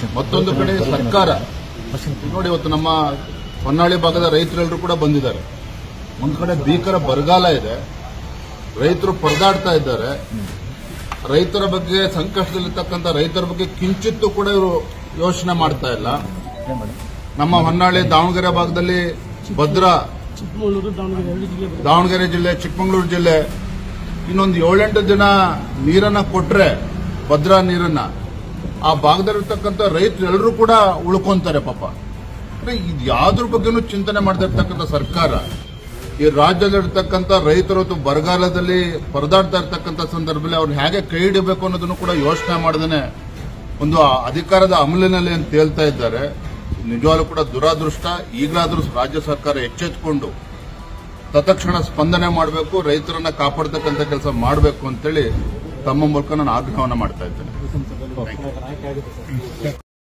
ಮತ್ತೊಂದು ಕಡೆ ಸರ್ಕಾರ ನೋಡಿ ಇವತ್ತು ನಮ್ಮ ಹೊನ್ನಾಳಿ ಭಾಗದ ರೈತರೆಲ್ಲರೂ ಕೂಡ ಬಂದಿದ್ದಾರೆ ಒಂದ್ ಕಡೆ ಭೀಕರ ಬರಗಾಲ ಇದೆ ರೈತರು ಪರದಾಡ್ತಾ ಇದ್ದಾರೆ ರೈತರ ಬಗ್ಗೆ ಸಂಕಷ್ಟದಲ್ಲಿರ್ತಕ್ಕಂಥ ರೈತರ ಬಗ್ಗೆ ಕಿಂಚಿತ್ತೂ ಕೂಡ ಇವರು ಯೋಚನೆ ಮಾಡ್ತಾ ಇಲ್ಲ ನಮ್ಮ ಹೊನ್ನಾಳಿ ದಾವಣಗೆರೆ ಭಾಗದಲ್ಲಿ ಭದ್ರಾ ಚಿಕ್ಕಮಗಳೂರು ದಾವಣಗೆರೆ ಎರಡು ಜಿಲ್ಲೆ ಬರುತ್ತೆ. ದಾವಣಗೆರೆ ಜಿಲ್ಲೆ ಚಿಕ್ಕಮಗಳೂರು ಜಿಲ್ಲೆ ಇನ್ನೊಂದು ಏಳೆಂಟು ದಿನ ನೀರನ್ನ ಕೊಟ್ರೆ ಭದ್ರಾ ನೀರನ್ನ ಆ ಭಾಗದಲ್ಲಿರ್ತಕ್ಕಂಥ ರೈತರು ಎಲ್ಲರೂ ಕೂಡ ಉಳ್ಕೊಂತಾರೆ ಪಾಪ ಅಂದ್ರೆ ಇದು ಯಾವ್ದ್ರ ಬಗ್ಗೆನೂ ಚಿಂತನೆ ಮಾಡ್ತಾ ಇರ್ತಕ್ಕಂಥ ಸರ್ಕಾರ ಈ ರಾಜ್ಯದಲ್ಲಿರ್ತಕ್ಕಂಥ ರೈತರು ಮತ್ತು ಬರಗಾಲದಲ್ಲಿ ಪರದಾಡ್ತಾ ಇರ್ತಕ್ಕಂಥ ಸಂದರ್ಭದಲ್ಲಿ ಅವ್ರನ್ನ ಹೇಗೆ ಕೈ ಹಿಡಬೇಕು ಅನ್ನೋದನ್ನು ಕೂಡ ಯೋಚನೆ ಮಾಡದೇನೆ ಒಂದು ಆ ಅಧಿಕಾರದ ಅಮಲಿನಲ್ಲಿ ಅಂತ ಹೇಳ್ತಾ ಇದ್ದಾರೆ ನಿಜವಾಗ್ಲೂ ಕೂಡ ದುರಾದೃಷ್ಟ ಈಗಲಾದರೂ ರಾಜ್ಯ ಸರ್ಕಾರ ಎಚ್ಚೆತ್ತುಕೊಂಡು ತತ್ಕ್ಷಣ ಸ್ಪಂದನೆ ಮಾಡಬೇಕು ರೈತರನ್ನ ಕಾಪಾಡ್ತಕ್ಕಂಥ ಕೆಲಸ ಮಾಡಬೇಕು ಅಂತೇಳಿ ತಮ್ಮ ಮೂಲಕ ನಾನು ಆಗ್ರಹವನ್ನು ಮಾಡ್ತಾ ಇದ್ದೇನೆ